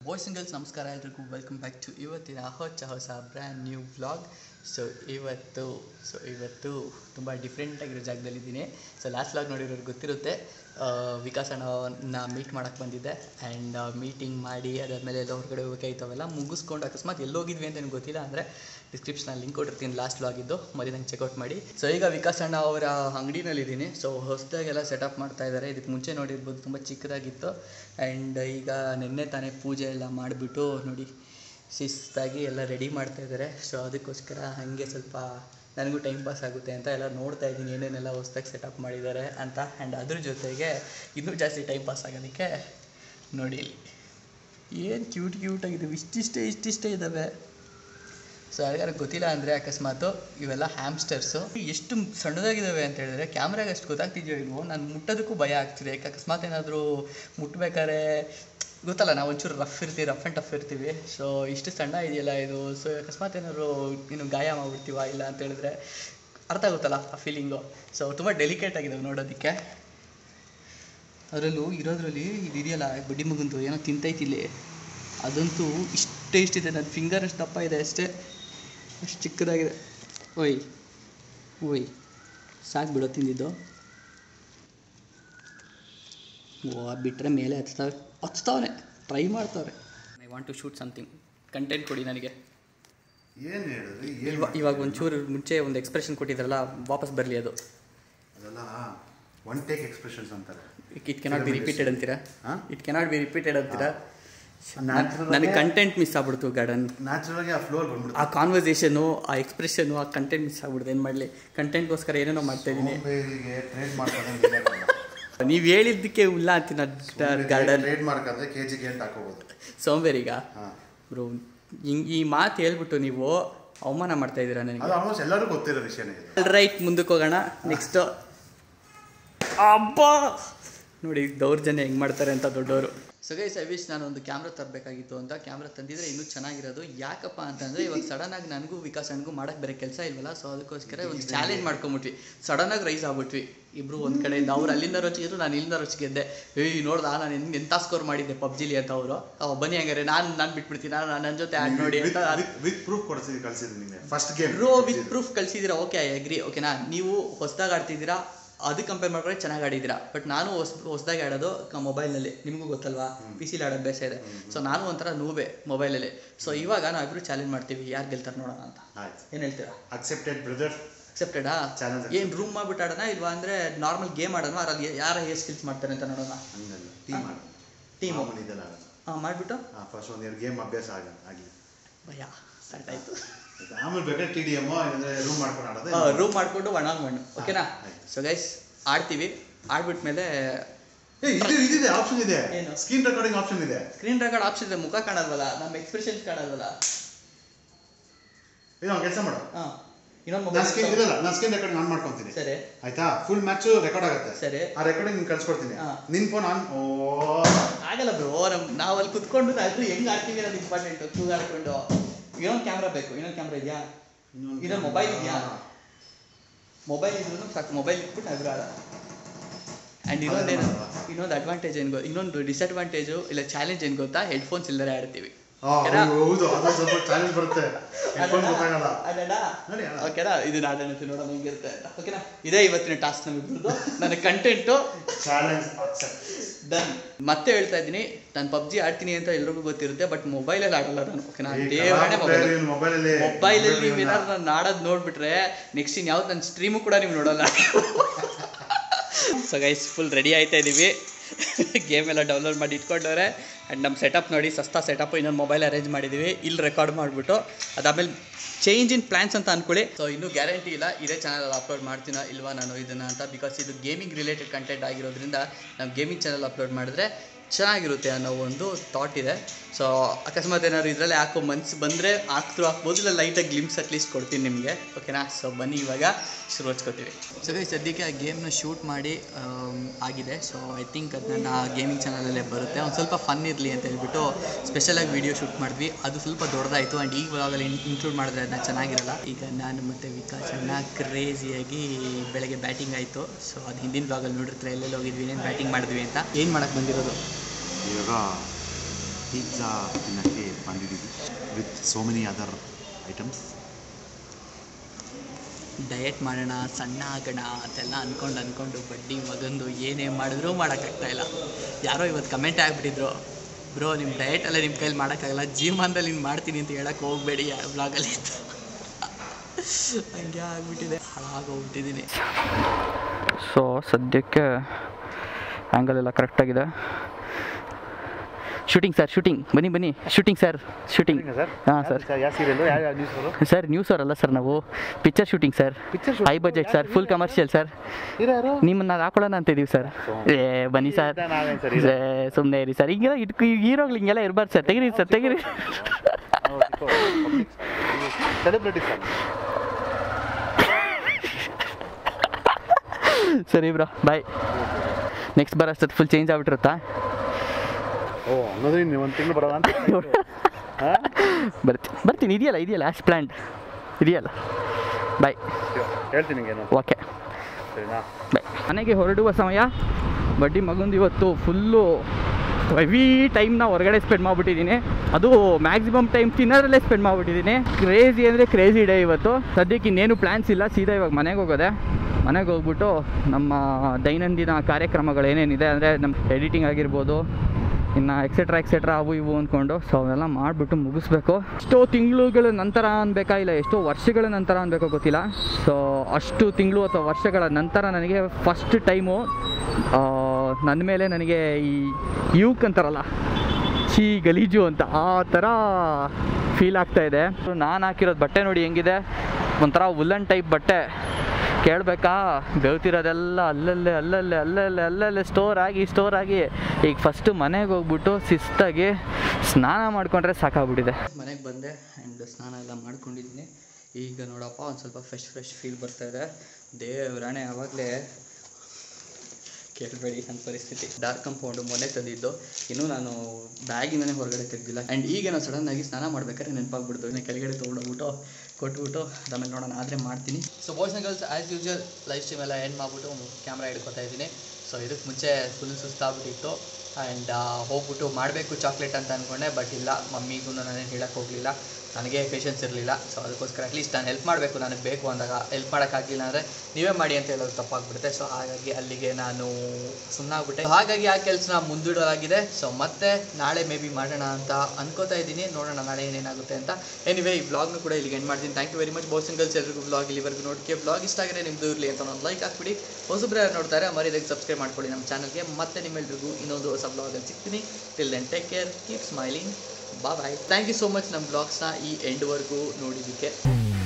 Boys and girls ನಮಸ್ಕಾರ ಎಲ್ರಿಗೂ welcome back to ಇವತ್ತಿನ ಹೊಚ್ಚ ಹೊಸ ಬ್ರ್ಯಾಂಡ್ ನ್ಯೂ ವ್ಲಾಗ್ ಸೊ ಇವತ್ತು ಸೊ ಇವತ್ತು ತುಂಬ ಡಿಫ್ರೆಂಟಾಗಿರೋ ಜಾಗದಲ್ಲಿದ್ದೀನಿ ಸೊ ಲಾಸ್ಟ್ ವ್ಲಾಗ್ ನೋಡಿರೋರು ಗೊತ್ತಿರುತ್ತೆ ಆ, ವಿಕಾಸ್ ಅಣ್ಣನ ಮೀಟ್ ಮಾಡೋಕ್ಕೆ ಬಂದಿದ್ದೆ ಆ್ಯಂಡ್ ಮೀಟಿಂಗ್ ಮಾಡಿ ಅದಾದಮೇಲೆ ಎಲ್ಲ ಹೊರಗಡೆ ಹೋಗ್ಬೇಕಾಯ್ತು ಅವೆಲ್ಲ ಮುಗಿಸ್ಕೊಂಡು ಅಕಸ್ಮಾತ್ ಎಲ್ಲೋಗಿದ್ವಿ ಅಂತ ನನಗೆ ಗೊತ್ತಿಲ್ಲ ಅಂದರೆ ಡಿಸ್ಕ್ರಿಪ್ಷನಲ್ಲಿ ಲಿಂಕ್ ಕೊಟ್ಟಿರ್ತೀನಿ ಲಾಸ್ಟ್ ವ್ಲಾಗಿದ್ದು ಮರಿ ನಂಗೆ ಚೆಕ್ಔಟ್ ಮಾಡಿ ಸೊ ಈಗ ವಿಕಾಸ್ ಅಣ್ಣ ಅವರ ಅಂಗಡಿನಲ್ಲಿದ್ದೀನಿ ಸೊ ಹೊಸದಾಗೆಲ್ಲ ಸೆಟಪ್ ಮಾಡ್ತಾ ಇದ್ದಾರೆ ಇದಕ್ಕೆ ಮುಂಚೆ ನೋಡಿರ್ಬೋದು ತುಂಬ ಚಿಕ್ಕದಾಗಿತ್ತು ಆ್ಯಂಡ್ ಈಗ ನಿನ್ನೆ ತಾನೇ ಪೂಜೆ ಎಲ್ಲ ಮಾಡಿಬಿಟ್ಟು ನೋಡಿ ಶಿಸ್ತಾಗಿ ಎಲ್ಲ ರೆಡಿ ಮಾಡ್ತಾ ಇದ್ದಾರೆ ಸೊ ಅದಕ್ಕೋಸ್ಕರ ಹಾಗೆ ಸ್ವಲ್ಪ ನನಗೂ ಟೈಮ್ ಪಾಸ್ ಆಗುತ್ತೆ ಅಂತ ಎಲ್ಲ ನೋಡ್ತಾ ಇದ್ದೀನಿ ಏನೇನೆಲ್ಲ ಹೊಸ್ದಾಗಿ ಸೆಟಪ್ ಮಾಡಿದ್ದಾರೆ ಅಂತ ಆ್ಯಂಡ್ ಅದ್ರ ಜೊತೆಗೆ ಇನ್ನೂ ಜಾಸ್ತಿ ಟೈಮ್ ಪಾಸ್ ಆಗೋದಕ್ಕೆ ನೋಡಿ ಇಲ್ಲಿ ಏನು ಕ್ಯೂಟ್ ಕ್ಯೂಟಾಗಿದ್ದಾವೆ ಇಷ್ಟಿಷ್ಟೇ ಇಷ್ಟಿಷ್ಟೇ ಇದ್ದಾವೆ ಸೊ ಯಾರಿಗಾರ ಗೊತ್ತಿಲ್ಲ ಅಂದರೆ ಅಕಸ್ಮಾತು ಇವೆಲ್ಲ ಹ್ಯಾಮ್ಸ್ಟರ್ಸು ಎಷ್ಟು ಸಣ್ಣದಾಗಿದ್ದಾವೆ ಅಂತ ಹೇಳಿದ್ರೆ ಕ್ಯಾಮ್ರಾಗೆ ಅಷ್ಟು ಗೊತ್ತಾಗ್ತಿದೆಯೋ ಇಲ್ವೋ ನಾನು ಮುಟ್ಟೋದಕ್ಕೂ ಭಯ ಆಗ್ತಿದೆ ಯಾಕೆ ಅಕಸ್ಮಾತ್ ಏನಾದರೂ ಮುಟ್ಬೇಕಾದ್ರೆ ಗೊತ್ತಲ್ಲ ನಾವು ಒಂಚೂರು ರಫ್ ಇರ್ತೀವಿ ರಫ್ ಆ್ಯಂಡ್ ಟಫ್ ಇರ್ತೀವಿ ಸೊ ಇಷ್ಟು ಸಣ್ಣ ಇದೆಯಲ್ಲ ಇದು ಸೊ ಅಕಸ್ಮಾತ್ ಏನಾದರೂ ಇನ್ನು ಗಾಯ ಮಾಡ್ಬಿಡ್ತೀವ ಇಲ್ಲ ಅಂತ ಹೇಳಿದ್ರೆ ಅರ್ಥ ಆಗುತ್ತಲ್ಲ ಆ ಫೀಲಿಂಗು ಸೊ ತುಂಬ ಡೆಲಿಕೇಟ್ ಆಗಿದ್ದಾವೆ ನೋಡೋದಕ್ಕೆ ಅದರಲ್ಲೂ ಇರೋದ್ರಲ್ಲಿ ಇದು ಇದೆಯಲ್ಲ ಬಡ್ಡಿ ಮಗಂದು ಏನೋ ತಿಂತೈತಿಲ್ಲಿ ಅದಂತೂ ಇಷ್ಟೇ ಇಷ್ಟಿದೆ ನನ್ನ ಫಿಂಗರ್ ಅಷ್ಟು ದಪ್ಪ ಇದೆ ಅಷ್ಟೇ ಅಷ್ಟು ಚಿಕ್ಕದಾಗಿದೆ ಓಯ್ ಓಯ್ ಸಾಕು ಬಿಡೋ ತಿಂದಿದ್ದು ಓ ಬಿಟ್ಟರೆ ಮೇಲೆ ಹಚ್ತಾವೆ ಹಚ್ತಾವನೆ ಟ್ರೈ ಮಾಡ್ತಾವ್ರೆ I want to shoot something content ಕೊಡಿ ನನಗೆ ಏನು ಹೇಳಿದ್ರಿ ಏನು ಇವ ಇವಾಗ ಒಂಚೂರು ಮುಂಚೆ ಒಂದು ಎಕ್ಸ್ಪ್ರೆಷನ್ ಕೊಟ್ಟಿದ್ರಲ್ಲ ವಾಪಸ್ ಬರಲಿ ಅದು ಅದೆಲ್ಲ ಒನ್ ಟೇಕ್ ಎಕ್ಸ್ಪ್ರೆಷನ್ಸ್ ಅಂತಾರೆ ಇಟ್ ಕೆನಾಟ್ ಬಿ ರಿಪೀಟೆಡ್ ಅಂತೀರಾ ಹಾಂ ಇಟ್ ಕೆನಾಟ್ ಬಿ ರಿಪೀಟೆಡ್ ಅಂತೀರಾ Natural ನನಗೆ ಆಗಿ- ಕಂಟೆಂಟ್ ಮಿಸ್ ಆಗ್ಬಿಡ್ತು ಗಾರ್ಡನ್ ನ್ಯಾಚುರಲ್ ಆಗಿ ಆ ಫ್ಲೋರ್ ಬಂದ್ಬಿಡುತ್ತೆ ಆ ಕಾನ್ವರ್ಸೇಷನು ಆ ಎಕ್ಸ್ಪ್ರೆಷನು ಆ ಕಂಟೆಂಟ್ ಮಿಸ್ ಆಗ್ಬಿಡ್ತು ಏನು ಮಾಡಲಿ ಕಂಟೆಂಟ್ಗೋಸ್ಕರ ಏನೇನೋ ಮಾಡ್ತಾ ಇದ್ದೀನಿ ಸೋಂಬೇರಿಗೆ ಟ್ರೇಡ್ ಮಾಡ್ಕೊಂಡ್ರೆ ನೀವು ಹೇಳಿದ್ದಕ್ಕೆ ಇಲ್ಲ ಅಂತೀನಿ ಗಾರ್ಡನ್ ಟ್ರೇಡ್ ಮಾರ್ಕ್ ಅಂದ್ರೆ ಕೆ ಜಿಗೆ ಎಂಟು ಹಾಕೋಬೋದು ಸೋಂಬೇರಿಗ ಹಾಂ ಬ್ರೋ ಹಿಂಗ್ ಈ ಮಾತು ಹೇಳ್ಬಿಟ್ಟು ನೀವು ಅವಮಾನ ಮಾಡ್ತಾ ಇದ್ದೀರಾ ನನಗೆ ಅದು ಆಲ್ಮೋಸ್ಟ್ ಎಲ್ಲರಿಗೂ ಗೊತ್ತಿರೋ ವಿಷಯನೇ ಇದು ರೈಟ್ ಮುಂದಕ್ಕೆ ಹೋಗೋಣ ನೆಕ್ಸ್ಟ್ ಅಬ್ಬಾ ನೋಡಿ ದೌರ್ಜನ್ಯ ಹೆಂಗೆ ಮಾಡ್ತಾರೆ ಅಂತ ದೊಡ್ಡವರು ಸೊ ಗೈಸ್ ಐ ವಿಶ್ ನಾನು ಒಂದು ಕ್ಯಾಮ್ರಾ ತರಬೇಕಾಗಿತ್ತು ಅಂತ ಕ್ಯಾಮ್ರಾ ತಂದಿದ್ರೆ ಇನ್ನೂ ಚೆನ್ನಾಗಿರೋದು ಯಾಕಪ್ಪ ಅಂತಂದರೆ ಇವಾಗ ಸಡನ್ನಾಗಿ ನನಗೂ ವಿಕಾಸ್ ನನಗೂ ಮಾಡೋಕ್ಕೆ ಬೇರೆ ಕೆಲಸ ಇಲ್ವಲ್ಲ ಸೊ ಅದಕ್ಕೋಸ್ಕರ ಒಂದು ಚಾಲೆಂಜ್ ಮಾಡ್ಕೊಂಬಿಟ್ವಿ ಸಡನ್ನಾಗಿ ರೈಸ್ ಆಗ್ಬಿಟ್ವಿ ಇಬ್ರು ಒಂದು ಕಡೆಯಿಂದ ಅವ್ರು ಅಲ್ಲಿಂದ ರೊಚ್ಚಿದ್ರು ನಾನು ಇಲ್ಲಿಂದ ರೊಚ್ಚಿಗೆದ್ದೆ ಏಯ್ ನೋಡ್ದ ನಾನು ಹೆಂಗೆ ಎಂಥ ಸ್ಕೋರ್ ಮಾಡಿದ್ದೆ ಪಬ್ಜಿಲಿ ಅಂತ ಅವರು ಬನ್ನಿ ಹಂಗಾರೆ ನಾನು ನಾನು ಬಿಟ್ಬಿಡ್ತೀನಿ ನಾನು ನನ್ನ ಜೊತೆ ಆ್ಯಡ್ ನೋಡಿ ಅಂತ ಅದ್- ವಿತ್ ಪ್ರೂಫ್ ಕೊಡ್ಸಿದ್ವಿ ಕಳ್ಸಿದ್ವಿ ನಿಮಗೆ first game bro with proof ಕಳ್ಸಿದ್ದೀರಾ ಓಕೆ ಐ ಅಗ್ರಿ ಓಕೆನಾ ನೀವು ಹೊಸದಾಗಿ ಆಡ್ತಿದ್ದೀರಾ ಅದಕ್ಕೆ ಕಂಪೇರ್ ಮಾಡಿದ್ರೆ ಚೆನ್ನಾಗಿ ಆಡಿದ್ದೀರಾ ಬಟ್ ನಾನು ಹೊಸ ಹೊಸದಾಗಿ ಆಡೋದು ಮೊಬೈಲ್ನಲ್ಲಿ ನಿಮಗೂ ಗೊತ್ತಲ್ವಾ ಪಿ ಸಿಲಿ ಆಡೋ ಅಭ್ಯಾಸ ಇದೆ ಸೊ ನಾನು ಒಂಥರ ನೂಬೆ ಮೊಬೈಲಲ್ಲಿ ಸೊ ಇವಾಗ ನಾವಿಬ್ರು ಚಾಲೆಂಜ್ ಮಾಡ್ತೀವಿ ಯಾರು ಗೆಲ್ತಾರೆ ನೋಡೋಣ ಅಂತ ಆಯ್ತು ಏನು ಹೇಳ್ತೀರಾ ಅಕ್ಸೆಪ್ಟೆಡ್ ಬ್ರದರ್ ಅಕ್ಸೆಪ್ಟೆಡಾ Challenge ಏನು ರೂಮ್ ಮಾಡ್ಬಿಟ್ಟು ಆಡೋಣ ಇಲ್ವಾ ಅಂದರೆ ನಾರ್ಮಲ್ ಗೇಮ್ ಆಡೋಣ ಅದ್ರಲ್ಲಿ ಯಾರು ಹೇಗೆ ಸ್ಕಿಲ್ಸ್ ಮಾಡ್ತಾರೆ ಅಂತ ನೋಡೋಣ ಹಂಗಲ್ಲ ಟೀಮ್ ಆಡ Team. ಮಾಮೂಲಿ ಇದೆಲ್ಲ ಆಡೋಣ ಹಾಂ ಮಾಡಿಬಿಟ್ಟು ಹಾಂ ಫಸ್ಟ್ ಒಂದು ಎರಡು ಗೇಮ್ ಅಭ್ಯಾಸ ಆಗ ಆಗಲಿ ಭಯ ಸ್ಟಾರ್ಟ್ ಆಯಿತು ಆಮೇಲೆ ಬೇಕಾದ್ರೆ ಟಿ ಡಿ ಎಮ್ ಇಲ್ಲಂದ್ರೆ ರೂಮ್ ಮಾಡ್ಕೊಂಡು ಆಡೋದು ರೂಮ್ ಮಾಡಿಕೊಂಡು ಒಣ ಮಣ್ಣು ಓಕೆನಾ ಆಯ್ತು. ಸೊ ಗೈಸ್ ಆಡ್ತೀವಿ ಆಡ್ಬಿಟ್ಮೇಲೆ ಏ ಇದು ಇದಿದೆ ಆಪ್ಷನ್ ಇದೆ ಏನು? ಸ್ಕ್ರೀನ್ ರೆಕಾರ್ಡಿಂಗ್ ಆಪ್ಷನ್ ಇದೆ ಸ್ಕ್ರೀನ್ ರೆಕಾರ್ಡ್ ಆಪ್ಷನ್ ಇದೆ ಮುಖ ಕಾಣಲ್ವಲ್ಲ ನಮ್ಮ ಎಕ್ಸ್ಪ್ರೆಷನ್ಸ್ ಕಾಣಲ್ವಲ್ಲ ಇದು ಕೆಲಸ ಮಾಡು ಹಾಂ ಇನ್ನೊಂದು ನಾನು ಸ್ಕ್ರೀನ್ ಮೊಬೈಲ್ ಇದಲ್ಲ ನಾನು ಸ್ಕ್ರೀನ್ ರೆಕಾರ್ಡ್ ನಾನು ಮಾಡ್ಕೊಂತೀನಿ ಸರಿ ಆಯ್ತಾ ಫುಲ್ ಮ್ಯಾಚ್ ರೆಕಾರ್ಡ್ ಆಗುತ್ತೆ ಸರಿ. ಆ ರೆಕಾರ್ಡಿಂಗ್ ನಿನ್ ಕಳ್ಸ್ಕೊಡ್ತೀನಿ ಹಾ. ನಿನ್ ಫೋನ್ ಆನ್ ಓ ಆಗಲ್ಲ ಬ್ರೋ ನಮ್ ನಾವು ಅಲ್ಲಿ ಕುತ್ಕೊಂಡು ಅದು ಹೆಂಗ್ ಆಡ್ತೀವಿ ಅನ್ನೋದು ಇಂಪಾರ್ಟೆಂಟ್ ಕೂಗಾಡ್ಕೊಂಡು ಇನ್ನೊಂದು ಕ್ಯಾಮ್ರಾ ಬೇಕು ಇನ್ನೊಂದು ಕ್ಯಾಮ್ರಾ ಇದೆಯಾ ಇನ್ನೊಂದು ಮೊಬೈಲ್ ಇದೆಯಾ ಮೊಬೈಲ್ ಇದ್ರೂ ಸಾಕು ಮೊಬೈಲ್ ಇಟ್ಬಿಟ್ಟು ಅದ್ರ ಆಡ ಆ್ಯಂಡ್ ಇನ್ನೊಂದೇನು ಇನ್ನೊಂದು ಅಡ್ವಾಂಟೇಜ್ ಏನು ಗೊ ಇನ್ನೊಂದು ಡಿಸಡ್ವಾಂಟೇಜು ಇಲ್ಲ ಚಾಲೆಂಜ್ ಏನು ಗೊತ್ತಾ ಹೆಡ್ಫೋನ್ಸ್ ಇಲ್ಲದೆ ಆಡ್ತೀವಿ ಆ, ಓಕೆನಾ? ಹೌದು ಅದು ಸ್ವಲ್ಪ ಚಾಲೆಂಜ್ ಬರುತ್ತೆ ಹೆಡ್ಫೋನ್ ಗೊತ್ತಾಗಲ್ಲ ಅಡಡ ನೋಡಿ, ಅಣ್ಣ. ಓಕೆನಾ ಇದು ನಾಡನಂತೆ ನೋಡೋಣ ಹೆಂಗಿರುತ್ತೆ ಅಂತ ಓಕೆನಾ ಇದೇ ಇವತ್ತಿನ ಟಾಸ್ಕ್ ನಮ್ಮಿಬ್ರದ್ದು ನನ್ನ ಕಂಟೆಂಟು ಚಾಲೆಂಜ್ ಡನ್ ಮತ್ತೆ ಹೇಳ್ತಾ ಇದ್ದೀನಿ ನಾನು ಪಬ್ಜಿ ಆಡ್ತೀನಿ ಅಂತ ಎಲ್ರಿಗೂ ಗೊತ್ತಿರುತ್ತೆ ಬಟ್ ಮೊಬೈಲಲ್ಲಿ ಆಡಲ್ಲ ನಾನು ಓಕೆನಾ ದೇವರೇ ಮೊಬೈಲ್ ಮೊಬೈಲಲ್ಲಿ ಮೊಬೈಲಲ್ಲಿ ನೀವು ಏನಾದ್ರು ನಾನು ಆಡೋದು ನೋಡ್ಬಿಟ್ರೆ ನೆಕ್ಸ್ಟ್ ಇನ್ ಯಾವ್ದು ನನ್ನ ಸ್ಟ್ರೀಮು ಕೂಡ ನೀವು ನೋಡಲ್ಲ ಸೊ ಗೈಸ್ ಫುಲ್ ರೆಡಿ ಆಯ್ತಾ ಇದ್ದೀವಿ ಗೇಮ್ ಎಲ್ಲ ಡೌನ್ಲೋಡ್ ಮಾಡಿ ಇಟ್ಕೊಂಡವ್ರೆ ಆ್ಯಂಡ್ ನಮ್ಮ ಸೆಟಪ್ ನೋಡಿ ಸಸ್ತಾ ಸೆಟಪ್ ಇನ್ನೊಂದು ಮೊಬೈಲ್ ಅರೇಂಜ್ ಮಾಡಿದ್ದೀವಿ ಇಲ್ಲಿ ರೆಕಾರ್ಡ್ ಮಾಡಿಬಿಟ್ಟು ಅದಾದಮೇಲೆ ಚೇಂಜ್ ಇನ್ ಪ್ಲ್ಯಾನ್ಸ್ ಅಂತ ಅಂದ್ಕೊಳ್ಳಿ ಸೊ ಇನ್ನೂ ಗ್ಯಾರಂಟಿ ಇಲ್ಲ ಇದೇ ಚಾನಲ್ ಅಪ್ಲೋಡ್ ಮಾಡ್ತೀನೋ ಇಲ್ವಾ ನಾನು ಇದನ್ನು ಅಂತ ಬಿಕಾಸ್ ಇದು ಗೇಮಿಂಗ್ ರಿಲೇಟೆಡ್ ಕಂಟೆಂಟ್ ಆಗಿರೋದ್ರಿಂದ ನಾವು ಗೇಮಿಂಗ್ ಚಾನಲ್ ಅಪ್ಲೋಡ್ ಮಾಡಿದ್ರೆ ಚೆನ್ನಾಗಿರುತ್ತೆ ಅನ್ನೋ ಒಂದು ಥಾಟ್ ಇದೆ ಸೊ ಅಕಸ್ಮಾತ್ ಏನಾದ್ರು ಇದರಲ್ಲಿ ಹಾಕೋ ಮನ್ಸು ಬಂದರೆ ಹಾಕ್ತರು ಹಾಕ್ಬೋದು ಇಲ್ಲ ಲೈಟಾಗಿ ಗ್ಲಿಮ್ಸ್ ಅಟ್ಲೀಸ್ಟ್ ಕೊಡ್ತೀನಿ ನಿಮಗೆ ಓಕೆನಾ ಸೊ ಬನ್ನಿ ಇವಾಗ ಶುರು ಹಚ್ಕೋತೀವಿ ಸೊ ಗೈ ಸದ್ಯಕ್ಕೆ ಆ ಗೇಮ್ನ ಶೂಟ್ ಮಾಡಿ ಆಮ್, ಆಗಿದೆ ಸೊ ಐ ಥಿಂಕ್ ಅದು ನನ್ನ ಗೇಮಿಂಗ್ ಚಾನಲಲ್ಲೇ ಬರುತ್ತೆ ಒಂದು ಸ್ವಲ್ಪ ಫನ್ ಇರಲಿ ಅಂತ ಹೇಳ್ಬಿಟ್ಟು ಸ್ಪೆಷಲಾಗಿ ವಿಡಿಯೋ ಶೂಟ್ ಮಾಡಿದ್ವಿ ಅದು ಸ್ವಲ್ಪ ದೊಡ್ಡದಾಯಿತು ಆ್ಯಂಡ್ ಈ ವ್ಲಾಗಲ್ಲಿ ಇನ್ಕ್ಲೂಡ್ ಮಾಡಿದ್ರೆ ಅದನ್ನ ಚೆನ್ನಾಗಿರಲ್ಲ ಈಗ ನಾನು ಮತ್ತು ವಿಕಾಸ್ ಅಣ್ಣ ಕ್ರೇಜಿಯಾಗಿ ಬೆಳಗ್ಗೆ ಬ್ಯಾಟಿಂಗ್ ಆಯಿತು ಸೊ ಅದು ಹಿಂದಿನ ವ್ಲಾಗಲ್ಲಿ ನೋಡಿರ್ತಾರೆ ಎಲ್ಲೆಲ್ಲಿ ಹೋಗಿದ್ವಿ ಏನೇನು ಬ್ಯಾಟಿಂಗ್ ಮಾಡಿದ್ವಿ ಅಂತ ಏನು ಮಾಡಕ್ಕೆ ಬಂದಿರೋದು ಇವಾಗ ಪಿಜ್ಜಾ ತಿನ್ನೋಕ್ಕೆ ಬಂದಿದ್ದೀವಿ with so many other items diet ಮಾಡೋಣ ಸಣ್ಣ ಆಗೋಣ ಅಂತೆಲ್ಲ ಅಂದ್ಕೊಂಡು ಅಂದ್ಕೊಂಡು ಬಡ್ಡಿ ಮಗಂದು ಏನೇ ಮಾಡಿದ್ರೂ ಮಾಡೋಕ್ಕಾಗ್ತಾ ಇಲ್ಲ ಯಾರೋ ಇವತ್ತು ಕಮೆಂಟ್ ಆಗಿಬಿಟ್ಟಿದ್ರು ಬ್ರೋ ನಿಮ್ಮ ಡಯಟಲ್ಲ ನಿಮ್ಮ ಕೈಲಿ ಮಾಡೋಕ್ಕಾಗಲ್ಲ ಜೀವಮಾನದಲ್ಲಿ ಹಿಂಗೆ ಮಾಡ್ತೀನಿ ಅಂತ ಹೇಳಕ್ಕೆ ಹೋಗಬೇಡಿ ಬ್ಲಾಗಲ್ಲಿ ಅಂತ ಹಂಗೆ ಆಗ್ಬಿಟ್ಟಿದೆ ಹಾಳಾಗೋಗ್ಬಿಟ್ಟಿದ್ದೀನಿ ಸೊ ಸದ್ಯಕ್ಕೆ ಆ್ಯಂಗಲ್ ಎಲ್ಲ ಕರೆಕ್ಟಾಗಿದೆ ಶೂಟಿಂಗ್ ಸರ್ ಶೂಟಿಂಗ್ ಬನ್ನಿ ಬನ್ನಿ ಶೂಟಿಂಗ್ ಸರ್ ಶೂಟಿಂಗ್ ಹಾಂ ಸರ್ ಯಾವ ಸೀರಿಯಲ್ ಯಾವ ಯಾವ ನ್ಯೂಸ್ ಅವರು ಸರ್ ನ್ಯೂಸ್ ಅವರಲ್ಲ ಸರ್ ನಾವು picture shooting sir picture high budget sir full commercial sir ಯಾರು ನಿಮ್ಮನ್ನ ಹಾಕೊಳ್ಳೋಣ ಅಂತ ಇದೀವಿ ಸರ್ ಏ ಬನ್ನಿ ಸರ್ ನಾವೇನು ಸರ್ ಏ ಸುಮ್ಮನೆ ಇರಿ ಸರ್ ಹಿಂಗೆಲ್ಲ ಇಟ್ಕೊ ಹೀರೋಗಳು ಹಿಂಗೆಲ್ಲ ಇರಬಾರ್ದು ಸರ್ ತೆಗಿರಿ ಸರ್ ತೆಗಿರಿ ಸೆಲೆಬ್ರಿಟಿ ಸರ್ ಸರಿ ಬ್ರೋ ಬಾಯ್ ನೆಕ್ಸ್ಟ್ ಬರೋಷ್ಟೊತ್ತು ಫುಲ್ ಚೇಂಜ್ ಆಗ್ಬಿಟ್ಟಿರುತ್ತಾ ಓ ಹಂಗಾದ್ರೆ ನೀವು ಒಂದು ತಿಂಗಳು ಬರೋಣ ಅಂತ ಬರ್ತೀನಿ ಬರ್ತೀನಿ ಇದೆಯಲ್ಲ ಇದೆಯಲ್ಲ ಆ್ಯಶ್ ಪ್ಲ್ಯಾಂಟ್ ಇದೆಯಲ್ಲ ಬಾಯ್ ಹೇಳ್ತೀನಿ ನಿಂಗೇನು ಓಕೆ ಸರಿನಾ ಬಾಯ್ ಮನೆಗೆ ಹೊರಡುವ ಸಮಯ ಬಡ್ಡಿ ಮಗಂದು ಇವತ್ತು ಫುಲ್ಲು ಹೆವಿ ಟೈಮ್ನ ಹೊರಗಡೆ ಸ್ಪೆಂಡ್ ಮಾಡಿಬಿಟ್ಟಿದ್ದೀನಿ ಅದು ಮ್ಯಾಕ್ಸಿಮಮ್ ಟೈಮ್ ತಿನ್ನೋದ್ರಲ್ಲೇ ಸ್ಪೆಂಡ್ ಮಾಡಿಬಿಟ್ಟಿದ್ದೀನಿ ಕ್ರೇಜಿ ಅಂದರೆ ಕ್ರೇಜಿ ಡೇ ಇವತ್ತು ಸದ್ಯಕ್ಕೆ ಇನ್ನೇನು ಪ್ಲ್ಯಾನ್ಸ್ ಇಲ್ಲ ಸೀದಾ ಇವಾಗ ಮನೆಗೆ ಹೋಗೋದೆ ಮನೆಗೆ ಹೋಗ್ಬಿಟ್ಟು ನಮ್ಮ ದೈನಂದಿನ ಕಾರ್ಯಕ್ರಮಗಳು ಏನೇನಿದೆ ಅಂದರೆ ನಮ್ಮ ಎಡಿಟಿಂಗ್ ಆಗಿರ್ಬೋದು ಇನ್ನು ಎಕ್ಸೆಟ್ರಾ ಎಕ್ಸೆಟ್ರಾ ಅವು ಇವು ಅಂದ್ಕೊಂಡು ಸೊ ಅವೆಲ್ಲ ಮಾಡಿಬಿಟ್ಟು ಮುಗಿಸ್ಬೇಕು ಎಷ್ಟೋ ತಿಂಗಳುಗಳ ನಂತರ ಅನ್ಬೇಕಾ ಇಲ್ಲ ಎಷ್ಟೋ ವರ್ಷಗಳ ನಂತರ ಅನ್ಬೇಕೋ ಗೊತ್ತಿಲ್ಲ ಸೊ ಅಷ್ಟು ತಿಂಗಳು ಅಥವಾ ವರ್ಷಗಳ ನಂತರ ನನಗೆ ಫಸ್ಟ್ ಟೈಮು ನನ್ನ ಮೇಲೆ ನನಗೆ ಈ ಯೂಕ್ ಅಂತಾರಲ್ಲ ಛೀ ಗಲೀಜು ಅಂತ ಆ ಥರ ಫೀಲ್ ಆಗ್ತಾ ಇದೆ ನಾನು ಹಾಕಿರೋದು ಬಟ್ಟೆ ನೋಡಿ ಹೆಂಗಿದೆ ಒಂಥರ ವುಲ್ಲನ್ ಟೈಪ್ ಬಟ್ಟೆ ಕೇಳಬೇಕಾ ಬೆವ್ತಿರೋದೆಲ್ಲ ಅಲ್ಲಲ್ಲೇ ಅಲ್ಲಲ್ಲೇ ಅಲ್ಲಲ್ಲೇ ಅಲ್ಲಲ್ಲೇ ಸ್ಟೋರ್ ಆಗಿ ಸ್ಟೋರ್ ಆಗಿ ಈಗ ಫಸ್ಟು ಮನೆಗೆ ಹೋಗ್ಬಿಟ್ಟು ಶಿಸ್ತಾಗಿ ಸ್ನಾನ ಮಾಡ್ಕೊಂಡ್ರೆ ಸಾಕಾಗ್ಬಿಟ್ಟಿದೆ ಮನೆಗೆ ಬಂದೆ ಆ್ಯಂಡ್ ಸ್ನಾನ ಎಲ್ಲ ಮಾಡ್ಕೊಂಡಿದ್ದೀನಿ ಈಗ ನೋಡಪ್ಪ ಒಂದು ಸ್ವಲ್ಪ ಫ್ರೆಶ್ ಫ್ರೆಶ್ ಫೀಲ್ ಬರ್ತಾ ಇದೆ ದೇವರಾಣೆ ಆವಾಗಲೇ ಕೇಳಬೇಡಿ ನನ್ನ ಪರಿಸ್ಥಿತಿ ಡಾರ್ಕ್ ಕಂಪೌಂಡು ಮೊನ್ನೆ ತಂದಿದ್ದು ಇನ್ನೂ ನಾನು ಬ್ಯಾಗಿಂದನೇ ಹೊರಗಡೆ ತೆಗ್ದಿಲ್ಲ ಆ್ಯಂಡ್ ಈಗ ನಾವು ಸಡನ್ನಾಗಿ ಸ್ನಾನ ಮಾಡ್ಬೇಕಾದ್ರೆ ನೆನಪಾಗ್ಬಿಡ್ತು ಇನ್ನು ಕೆಳಗಡೆ ತೊಗೊಂಡೋಗ್ಬಿಟ್ಟು ಕೊಟ್ಬಿಟ್ಟು ಆಮೇಲೆ ನೋಡೋಣ ಆದರೆ ಮಾಡ್ತೀನಿ so boys and girls as usual life stream ಎಲ್ಲ ಎಂಡ್ ಮಾಡಿಬಿಟ್ಟು ಕ್ಯಾಮ್ರಾ ಹಿಡ್ಕೊತಾ ಇದ್ದೀನಿ ಸೊ ಇದಕ್ಕೆ ಮುಂಚೆ ಫುಲ್ ಸುಸ್ತಾಗ್ಬಿಟ್ಟಿತ್ತು ಆ್ಯಂಡ್ ಹೋಗ್ಬಿಟ್ಟು ಮಾಡಬೇಕು ಚಾಕ್ಲೇಟ್ ಅಂತ ಅಂದ್ಕೊಂಡೆ ಬಟ್ ಇಲ್ಲ ಮಮ್ಮಿಗೂ ನಾನೇನು ಹೇಳಕ್ಕೆ ಹೋಗಲಿಲ್ಲ ನನಗೆ ಪೇಷನ್ಸ್ ಇರಲಿಲ್ಲ ಸೊ ಅದಕ್ಕೋಸ್ಕರ ಅಟ್ಲೀಸ್ಟ್ ನಾನು ಹೆಲ್ಪ್ ಮಾಡಬೇಕು ನನಗೆ ಬೇಕು ಅಂದಾಗ ಹೆಲ್ಪ್ ಮಾಡೋಕ್ಕಾಗಲಿಲ್ಲ ಅಂದರೆ ನೀವೇ ಮಾಡಿ ಅಂತ ಹೇಳೋದು ತಪ್ಪಾಗ್ಬಿಡುತ್ತೆ ಸೊ ಹಾಗಾಗಿ ಅಲ್ಲಿಗೆ ನಾನು ಸುಮ್ಮನಾಗ್ಬಿಟ್ಟೆ ಹಾಗಾಗಿ ಆ ಕೆಲಸನ ಮುಂದೂಡಲಾಗಿದೆ ಸೊ ಮತ್ತೆ ನಾಳೆ ಮೇ ಬಿ ಮಾಡೋಣ ಅಂತ ಅನ್ಕೋತಾ ಇದ್ದೀನಿ ನೋಡೋಣ ನಾಳೆ ಏನೇನಾಗುತ್ತೆ ಅಂತ ಎನಿವೇ ಈ ವ್ಲಾಗ್ನ ಕೂಡ ಇಲ್ಲಿಗೆ ಎಂಡ್ ಮಾಡ್ತೀನಿ thank you very much boys girls ಎಲ್ರಿಗೂ ವ್ಲಾಗ್ ಇಲ್ಲಿವರೆಗೂ ನೋಡ್ಕೆ ವ್ಲಾಗ್ ಇಷ್ಟ ಆಗಿದ್ರೆ ನಿಮ್ಮದು ಇರಲಿ ಅಂತ ಒಂದು ಲೈಕ್ ಹಾಕ್ಬಿಡಿ ಹೊಸಬ್ರು ಯಾರು ನೋಡ್ತಾರೆ ಮರಿದಾಗಿ ಸಬ್ಸ್ಕ್ರೈಬ್ ಮಾಡ್ಕೊಳ್ಳಿ ನಮ್ಮ ಚಾನಲ್ಗೆ ಮತ್ತೆ ನಿಮ್ಮೆಲ್ರಿಗೂ ಇನ್ನೊಂದು ಹೊಸ ಬ್ಲಾಗಲ್ಲಿ ಸಿಗ್ತೀನಿ till then take care keep smiling ಬಾ bye thank you so much ನಮ್ಮ ಬ್ಲಾಗ್ಸ್ನ ಈ ಎಂಡ್ವರೆಗೂ ನೋಡಿದ್ದಕ್ಕೆ